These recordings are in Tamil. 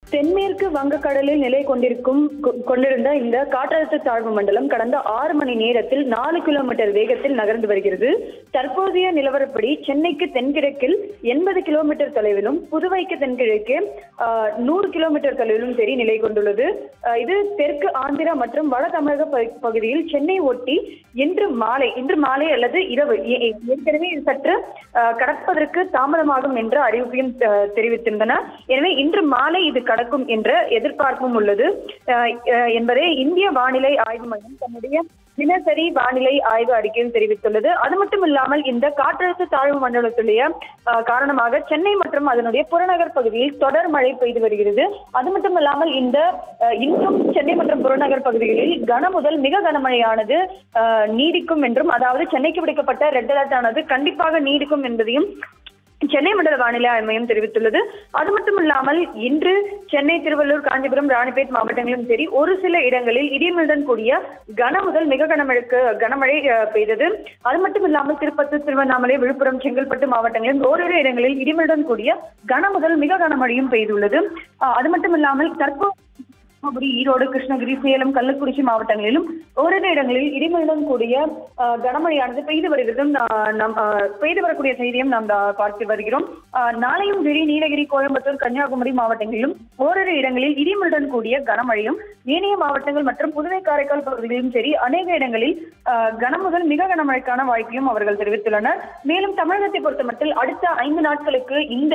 தென்மேற்கு வங்கக்கடலில் நிலை கொண்டிருக்கும் கொ- கொண்டிருந்த இந்த காற்றழுத்த தாழ்வு மண்டலம் கடந்த ஆறு மணி நேரத்தில் நாலு கிலோமீட்டர் வேகத்தில் நகர்ந்து வருகிறது தற்போதைய நிலவரப்படி சென்னைக்கு தென்கிழக்கில் எண்பது கிலோமீட்டர் தொலைவிலும் புதுவைக்கு தென்கிழக்கு ஆஹ், நூறு கிலோமீட்டர் தொலைவிலும் சரி நிலை கொண்டுள்ளது ஆஹ், இது தெற்கு ஆந்திரா மற்றும் வட தமிழக பகு- பகுதியில் சென்னை ஒட்டி இன்று மாலை இன்று மாலை அல்லது இரவு ஏ- ஏ- ஏற்கனவே இது சற்று ஆஹ், கடப்பதற்கு தாமதமாகும் என்ற அறிவிப்பையும் ஆஹ், தெரிவித்திருந்தன எனவே இன்று மாலை இது கடக்கும் என்ற எதிர்பார்ப்பும் உள்ளது ஆஹ், ஆஹ், என்பதை இந்திய வானிலை ஆய்வு மையம் தன்னுடைய தினசரி வானிலை ஆய்வு அறிக்கையில் தெரிவித்துள்ளது அது மட்டும் இல்லாமல் இந்த காற்றழுத்த தாழ்வு மண்டலத்துடைய ஆஹ், காரணமாக சென்னை மற்றும் அதனுடைய புறநகர் பகுதியில் தொடர் மழை பெய்து வருகிறது அது மட்டும் இல்லாமல் இந்த ஆஹ், இன்றும் சென்னை மற்றும் புறநகர் பகுதிகளில் கன முதல் மிக கனமழையானது ஆஹ், நீடிக்கும் என்றும் அதாவது சென்னைக்கு விடுக்கப்பட்ட ரெட் அலர்ட் ஆனது கண்டிப்பாக நீடிக்கும் என்பதையும் சென்னை மண்டல வானிலை ஆய்வு மையம் தெரிவித்துள்ளது அது மட்டும் இல்லாமல் இன்று சென்னை திருவள்ளூர் காஞ்சிபுரம் ராணிப்பேட் மாவட்டங்களிலும் சரி ஒரு சில இடங்களில் இடிமழையுடன் கூடிய கன முதல் மிக கனமழைக்கு கனமழை அஹ், பெய்தது அது மட்டும் இல்லாமல் திருப்பத்தூர் திருவண்ணாமலை விழுப்புரம் செங்கல்பட்டு மாவட்டங்களில் ஓரிரு இடங்களில் இடிமழையுடன் கூடிய கன முதல் மிக கனமழையும் பெய்துள்ளது அஹ், அது மட்டும் இல்லாமல் தற்போது தருமபுரி ஈரோடு கிருஷ்ணகிரி சேலம் கள்ளக்குறிச்சி மாவட்டங்களிலும் ஓரிரு இடங்களில் இடிமழையுடன் கூடிய ஆஹ், கனமழையானது பெய்து வருகிறதும் ஆஹ், நாம் ஆஹ், பெய்து வரக்கூடிய செய்தியும் நாம் ஆஹ், பார்த்து வருகிறோம் ஆஹ், நாளையும் சரி நீலகிரி கோயம்புத்தூர் கன்னியாகுமரி மாவட்டங்களிலும் ஓரிரு இடங்களில் இடிமழையுடன் கூடிய கனமழையும் ஏனைய மாவட்டங்கள் மற்றும் புதுவை காரைக்கால் பகுதிகளிலும் சரி அநேக இடங்களில் ஆஹ், கன முதல் மிக கனமழைக்கான வாய்ப்பையும் அவர்கள் தெரிவித்துள்ளனர் மேலும் தமிழகத்தை பொறுத்தமட்டில் அடுத்த ஐந்து நாட்களுக்கு இந்த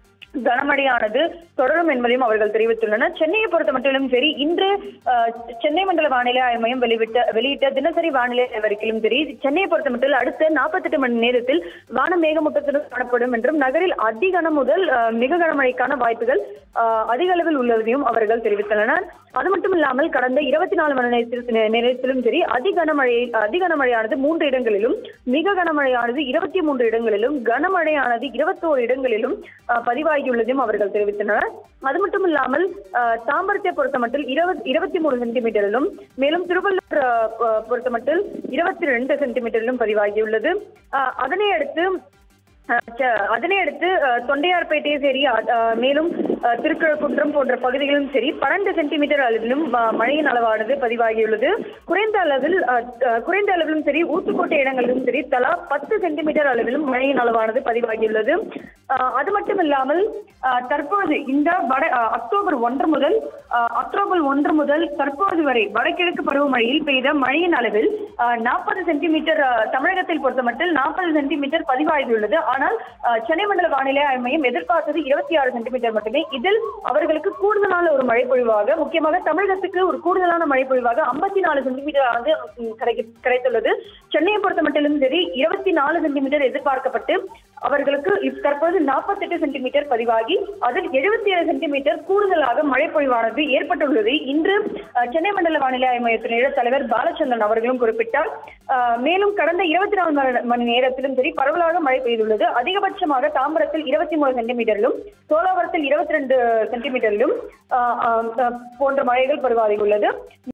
கனமழையானது தொடரும் என்பதையும் அவர்கள் தெரிவித்துள்ளனர் சென்னையை பொறுத்த மட்டிலும் சரி இன்று அஹ், சென்னை மண்டல வானிலை ஆய்வு மையம் வெளியிட்ட வெளியிட்ட தினசரி வானிலை அறிக்கையிலும் சரி சென்னையை பொறுத்த மட்டில் அடுத்த நாற்பத்தெட்டு மணி நேரத்தில் வானம் மேகமூட்டத்துடன் காணப்படும் என்றும் நகரில் அதி கனம் முதல் அஹ், மிக கனமழைக்கான வாய்ப்புகள் அஹ், அதிக அளவில் உள்ளதையும் அவர்கள் தெரிவித்துள்ளனர் அது மட்டும் இல்லாமல் கடந்த இருபத்தி நாலு மணி நேரத்தில் நேரத்திலும் சரி அதி கனமழை அதி கனமழையானது மூன்று இடங்களிலும் மிக கனமழையானது இருபத்தி மூன்று இடங்களிலும் கனமழையானது இருபத்தோரு இடங்களிலும் அஹ், பதிவாகியுள்ளதையும் அவர்கள் தெரிவித்தனர் அது மட்டும் இல்லாமல் அஹ், தாம்பரத்தை பொறுத்தமட்டில் இருபது இருபத்தி மூணு சென்டிமீட்டரிலும் மேலும் திருவள்ளூர் அஹ், பொ- பொறுத்தமட்டில் இருபத்தி ரெண்டு சென்டிமீட்டரிலும் பதிவாகியுள்ளது அஹ், அதனை அடுத்து அஹ் ச- அதனை அடுத்து அஹ், தொண்டையார்பேட்டை சரி அ- அஹ், மேலும் அஹ், திருக்கழுக்குன்றம் போன்ற பகுதிகளிலும் சரி பன்னெண்டு சென்டிமீட்டர் அளவிலும் அஹ், மழையின் அளவானது பதிவாகியுள்ளது குறைந்த அளவில் அஹ், அஹ், குறைந்த அளவிலும் சரி ஊத்துக்கோட்டை இடங்களிலும் சரி தலா பத்து சென்டிமீட்டர் அளவிலும் மழையின் அளவானது பதிவாகியுள்ளது அஹ், அது மட்டும் இல்லாமல் அஹ், தற்போது இந்த வட அஹ், அக்டோபர் ஒன்று முதல் அஹ், அக்டோபர் ஒன்று முதல் தற்போது வரை வடகிழக்கு பருவமழையில் பெய்த மழையின் அளவில் நாற்பது சென்டிமீட்டர் அஹ், தமிழகத்தில் பொறுத்தமட்டில் நாற்பது சென்டிமீட்டர் பதிவாகியுள்ளது ஆனால் அஹ், சென்னை மண்டல வானிலை ஆய்வு மையம் எதிர்பார்த்தது இருபத்தி ஆறு சென்டிமீட்டர் மட்டுமே இதில் அவர்களுக்கு கூடுதலான ஒரு மழைப்பொழிவாக முக்கியமாக தமிழகத்துக்கு ஒரு கூடுதலான மழைப்பொழிவாக ஐம்பத்தி நாலு சென்டிமீட்டர் ஆனது உம், கிடைக்க கிடைத்துள்ளது சென்னையை பொறுத்த மட்டிலும் சரி இருபத்தி நாலு சென்டிமீட்டர் எதிர்பார்க்கப்பட்டு அவர்களுக்கு இப் தற்போது நாற்பத்தெட்டு சென்டிமீட்டர் பதிவாகி அதில் எழுபத்தி ஏழு சென்டிமீட்டர் கூடுதலாக மழைப்பொழிவானது ஏற்பட்டுள்ளதை இன்று அஹ், சென்னை மண்டல வானிலை ஆய்வு மையத்தின் இட தலைவர் பாலச்சந்திரன் அவர்களும் குறிப்பிட்டார் அஹ், மேலும் கடந்த இருபத்தி நாலு மணி- மணி நேரத்திலும் சரி பரவலாக மழை பெய்துள்ளது அதிகபட்சமாக தாம்பரத்தில் இருபத்தி மூணு சென்டிமீட்டரிலும் சோழாவரத்தில் இருபத்தி ரெண்டு சென்டிமீட்டரிலும் அஹ், அஹ், அஹ், போன்ற மழைகள் பதிவாகியுள்ளது